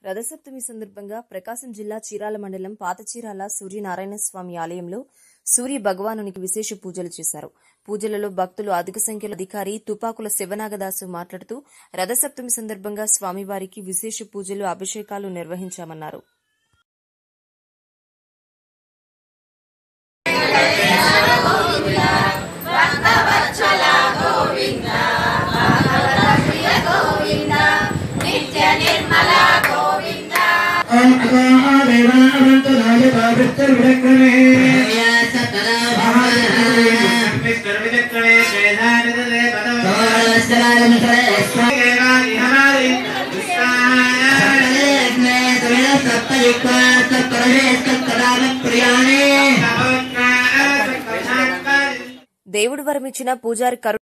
రథసప్తమి సందర్భంగా ప్రకాశం జిల్లా చీరాల మండలం పాత చీరాల సూర్యనారాయణ స్వామి ఆలయంలో సూర్య భగవానునికి విశేష పూజలు చేశారు పూజలలో భక్తులు అధిక సంఖ్యలో అధికారి తుపాకుల శివనాగదాసు మాట్లాడుతూ రథసప్తమి సందర్భంగా స్వామివారికి విశేష పూజలు అభిషేకాలు నిర్వహించామన్నారు దేవుడు వరమిచ్చిన పూజారి కరు